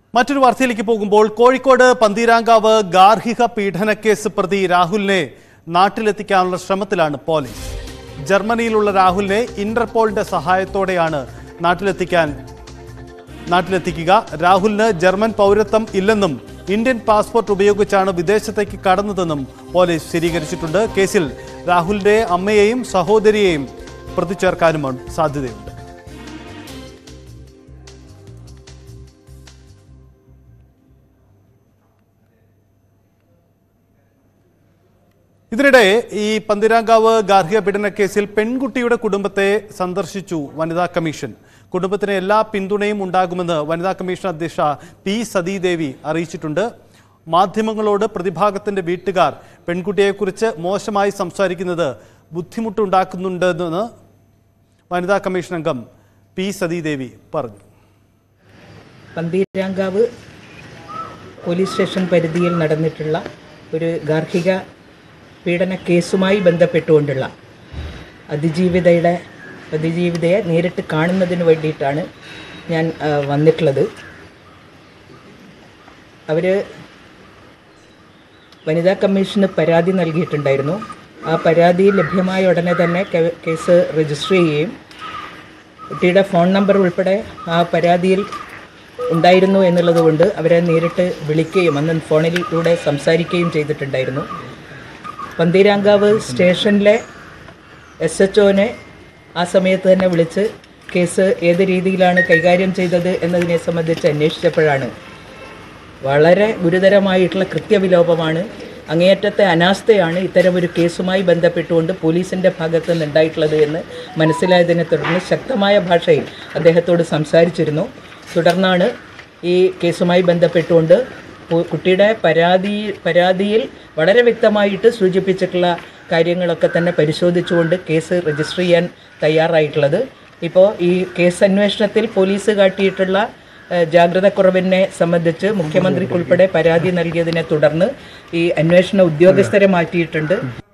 മറ്റൊരു വാർത്തയിലേക്ക് പോകുമ്പോൾ കോഴിക്കോട് പന്തീരാങ്കാവ് ഗാർഹിക പീഡനക്കേസ് പ്രതി രാഹുലിനെ നാട്ടിലെത്തിക്കാനുള്ള ശ്രമത്തിലാണ് പോലീസ് ജർമ്മനിയിലുള്ള രാഹുലിനെ ഇന്റർപോളിന്റെ സഹായത്തോടെയാണ് നാട്ടിലെത്തിക്കാൻ നാട്ടിലെത്തിക്കുക രാഹുലിന് ജർമ്മൻ പൗരത്വം ഇല്ലെന്നും ഇന്ത്യൻ പാസ്പോർട്ട് ഉപയോഗിച്ചാണ് വിദേശത്തേക്ക് കടന്നതെന്നും പോലീസ് സ്ഥിരീകരിച്ചിട്ടുണ്ട് കേസിൽ രാഹുലിന്റെ അമ്മയെയും സഹോദരിയെയും പ്രതി ചേർക്കാനും സാധ്യതയുണ്ട് ഇതിനിടെ ഈ പന്തിരാങ്കാവ് ഗാർഹിക പീഡന കേസിൽ പെൺകുട്ടിയുടെ കുടുംബത്തെ സന്ദർശിച്ചു വനിതാ കമ്മീഷൻ കുടുംബത്തിന് എല്ലാ പിന്തുണയും ഉണ്ടാകുമെന്ന് വനിതാ കമ്മീഷൻ അധ്യക്ഷ പി സതീദേവി അറിയിച്ചിട്ടുണ്ട് മാധ്യമങ്ങളോട് പ്രതിഭാഗത്തിന്റെ വീട്ടുകാർ പെൺകുട്ടിയെക്കുറിച്ച് മോശമായി സംസാരിക്കുന്നത് ബുദ്ധിമുട്ടുണ്ടാക്കുന്നുണ്ടെന്ന് വനിതാ കമ്മീഷൻ അംഗം പി സതീദേവി പറഞ്ഞു പന്തീരാങ്കാവ് പോലീസ് സ്റ്റേഷൻ പരിധിയിൽ നടന്നിട്ടുള്ള ഒരു ഗാർഹിക പീഡന കേസുമായി ബന്ധപ്പെട്ടുകൊണ്ടുള്ള അതിജീവിതയുടെ അതിജീവിതയെ നേരിട്ട് കാണുന്നതിന് വേണ്ടിയിട്ടാണ് ഞാൻ ആ, വന്നിട്ടുള്ളത് അവർ വനിതാ കമ്മീഷന് പരാതി നൽകിയിട്ടുണ്ടായിരുന്നു ആ പരാതി ലഭ്യമായ ഉടനെ തന്നെ കേ- കേസ് രജിസ്റ്റർ ചെയ്യുകയും കുട്ടിയുടെ ഫോൺ നമ്പർ ഉൾപ്പെടെ ആ പരാതിയിൽ ഉണ്ടായിരുന്നു എന്നുള്ളത് കൊണ്ട് അവരെ നേരിട്ട് വിളിക്കുകയും അന്ന് ഫോണിലൂടെ സംസാരിക്കുകയും ചെയ്തിട്ടുണ്ടായിരുന്നു പന്തീരാങ്കാവ് സ്റ്റേഷനിലെ എസ് എച്ച് ഒനെ ആ സമയത്ത് തന്നെ വിളിച്ച് കേസ് ഏത് രീതിയിലാണ് കൈകാര്യം ചെയ്തത് എന്നതിനെ സംബന്ധിച്ച് അന്വേഷിച്ചപ്പോഴാണ് വളരെ ഗുരുതരമായിട്ടുള്ള കൃത്യവിലോപമാണ് അങ്ങേയറ്റത്തെ അനാസ്ഥയാണ് ഇത്തരം ഒരു കേസുമായി ബന്ധപ്പെട്ടുകൊണ്ട് പോലീസിൻ്റെ ഭാഗത്ത് നിന്നുണ്ടായിട്ടുള്ളത് എന്ന് മനസ്സിലായതിനെ തുടർന്ന് ശക്തമായ ഭാഷയിൽ അദ്ദേഹത്തോട് സംസാരിച്ചിരുന്നു തുടർന്നാണ് ഈ കേസുമായി ബന്ധപ്പെട്ടുകൊണ്ട് കു- കുട്ടിയുടെ പരാതി പരാതിയിൽ വളരെ വ്യക്തമായിട്ട് സൂചിപ്പിച്ചിട്ടുള്ള കാര്യങ്ങളൊക്കെ തന്നെ പരിശോധിച്ചുകൊണ്ട് കേസ് രജിസ്റ്റർ ചെയ്യാൻ തയ്യാറായിട്ടുള്ളത് ഇപ്പോൾ ഈ കേസ് അന്വേഷണത്തിൽ പോലീസ് കാട്ടിയിട്ടുള്ള ഏഹ് ജാഗ്രതക്കുറവിനെ സംബന്ധിച്ച് മുഖ്യമന്ത്രിക്കുൾപ്പെടെ പരാതി നൽകിയതിനെ തുടർന്ന് ഈ അന്വേഷണ ഉദ്യോഗസ്ഥരെ മാറ്റിയിട്ടുണ്ട്